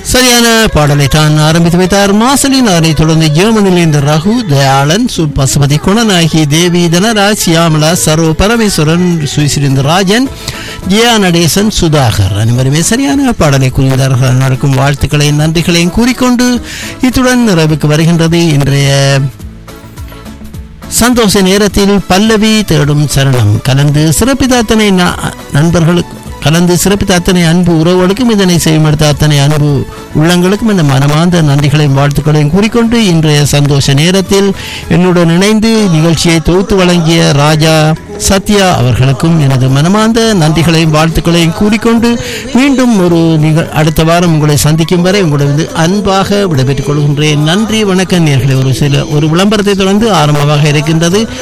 சரியான பாடலை தான் ஆரம்பித்து வைத்தார் மாசலின் அதனைத் தொடர்ந்து ஜெர்மனியில் இந்த ரகு தயாளன் சு பசுபதி குணநாயகி தேவி தனராஜ் சியாமலா சரோ பரமேஸ்வரன் சுயசிரிந்த ராஜன் ஜியா நடேசன் சுதாகர் அனைவருமே சரியான பாடலை கூறினார்கள் நடக்கும் வாழ்த்துக்களையும் நன்றிகளையும் கூறிக்கொண்டு இத்துடன் நிறைவுக்கு வருகின்றது இன்றைய சந்தோஷ நேரத்தில் பல்லவி தேடும் சரணம் கலந்து சிறப்பித்த அத்தனை ந- நண்பர்களுக்கு கலந்து சிறப்பித்த அத்தனை அன்பு உறவுகளுக்கும் இதனை செய்யமெடுத்த அத்தனை அன்பு உள்ளங்களுக்கும் இந்த மனமார்ந்த நன்றிகளையும் வாழ்த்துக்களையும் கூறிக்கொண்டு இன்றைய சந்தோஷ நேரத்தில் என்னுடன் இணைந்து நிகழ்ச்சியை தொகுத்து வழங்கிய ராஜா சத்யா அவர்களுக்கும் எனது மனமார்ந்த நன்றிகளையும் வாழ்த்துக்களையும் கூறிக்கொண்டு மீண்டும் ஒரு நிக அடுத்த வாரம் உங்களை சந்திக்கும் வரை உங்களது அன்பாக விடைபெற்றுக் கொள்கின்றேன் நன்றி வணக்கம் நேர்களை ஒரு சில ஒரு விளம்பரத்தை தொடர்ந்து ஆரம்பமாக இருக்கின்றது